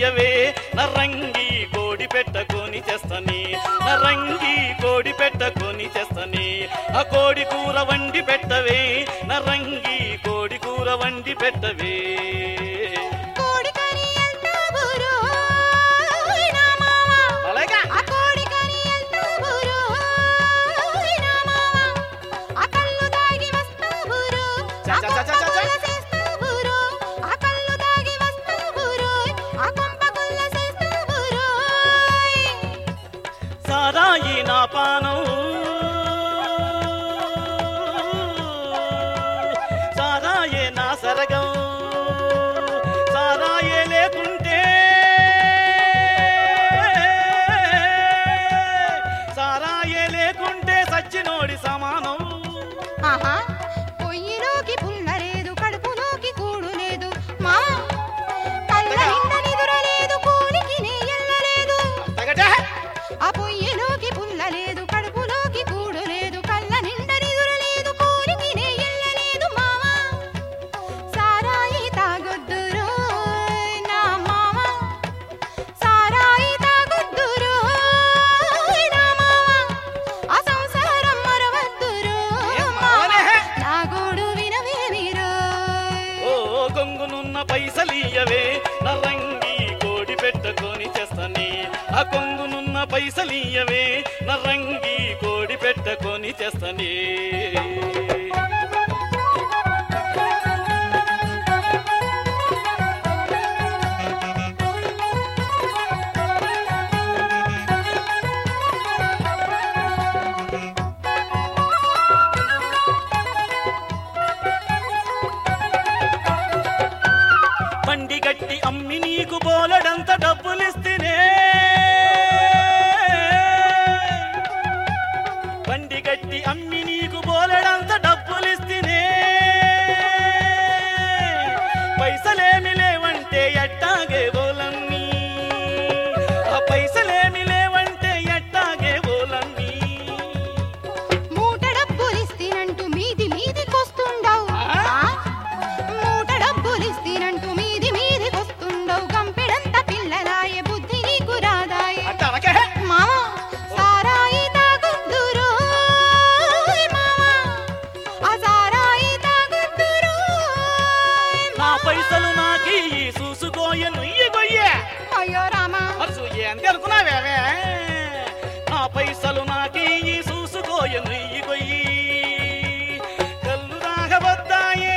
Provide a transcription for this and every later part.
పైసలియ్యవే నరంగి కోడి పెట్టకొని చేస్తని నరంగి కోడి పెట్టకొని చేస్తని ఆ కోడి కూర వండి పెట్టవే నరంగి కోడి కూర వండి పెట్టవే కోడి కర్రీ ఎంత బురు నా మామ అలాగా ఆ కోడి కర్రీ ఎంత బురు నా మామ ఆ కళ్ళు తాగి వస్తా బురు చ, చ, చ, చ, చ, చ. ఆ చేస్తా బురు ఆ కళ్ళు తాగి వస్తా బురు ఆ కొంప కుల్ల చేస్తా బురు సారాయి నా పానం సారాయే నా సరగం సారాయే లేకుంటే సారాయే లేకుంటే సచ్చినోడి సమానం ఆహా పొయ్యిలోకి పుల్ల లేదు కడుపులోకి కూడు లేదు మా కళ్ళ నిండా నిదుర లేదు కూలికి నెయ్యలేదు తగటే ఆ పొయ్యిలోకి పుల్ల లేదు కడుపులోకి కూడు లేదు కళ్ళ నిండా నిదుర లేదు కూలికి నెయ్యలేదు మామ సారాయి తాగొద్దురు నా మామ సారాయి తాగొద్దురు నా మామ ఆ సంసారం మరవద్దురు ఏం మామ మావనే? నా గోడు వినవే మీరు ఓ గొంగునున్న పైసలియవే నరంగి కోడి పెట్టుకొని చేస్తని ఆ కొంగునున్న పైసలియవే నరంగి కోడి పెట్టుకొని చేస్తని బండి గట్టి అమ్మి నీకు బోలెడంత డబ్బులిస్తేనే బండి గట్టి అమ్మి నీకు బోలెడంత డబ్బులిస్తేనే పైసలేమి లేవంటే ఎట్టాగే బోలమ్మి ఆ పైసలేమి లేవంటే ఎట్టాగే బోలమ్మి మూట డబ్బులిస్తేనంటూ మీది మీదికొస్తుండవు ఆ? మూట డబ్బులిస్తేనంటూ మీది మీదికొస్తుండవు గంపెడంత పిల్లలాయే బుద్ధి నీకు రాదాయే అంటే అనకే మామ సారాయి తాగొద్దురు మామ ఆ సారాయి తాగొద్దురు నా పైసలు నాకి చూసుకోయ నుయ్యి గొయ్యే అయ్యో రామా మరుసు ఏంది అనుకున్నావేమే నా పైసలు నాకి చూసుకోయ నుయ్యి గొయ్యి కళ్ళు రాగబద్దాయే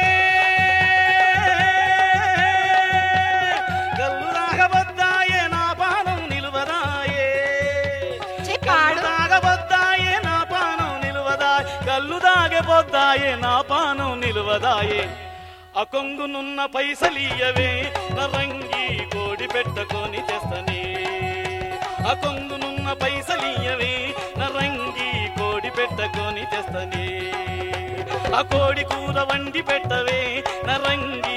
కళ్ళు రాగబద్దాయే నా పానం నిలువదాయే చెప్పాడు. కళ్ళు తాగబద్దాయే నా పానం నిలువదాయే కళ్ళు తాగబోద్దాయే నా పానం నిలువదాయే అకొంగునున్న పైసలియవే నరంగి కోడి పెట్టుకొని చేస్తని అకొంగునున్న పైసలియవే నరంగి కోడి పెట్టుకొని చేస్తని ఆ కోడి కూర వండి పెట్టవే నరంగి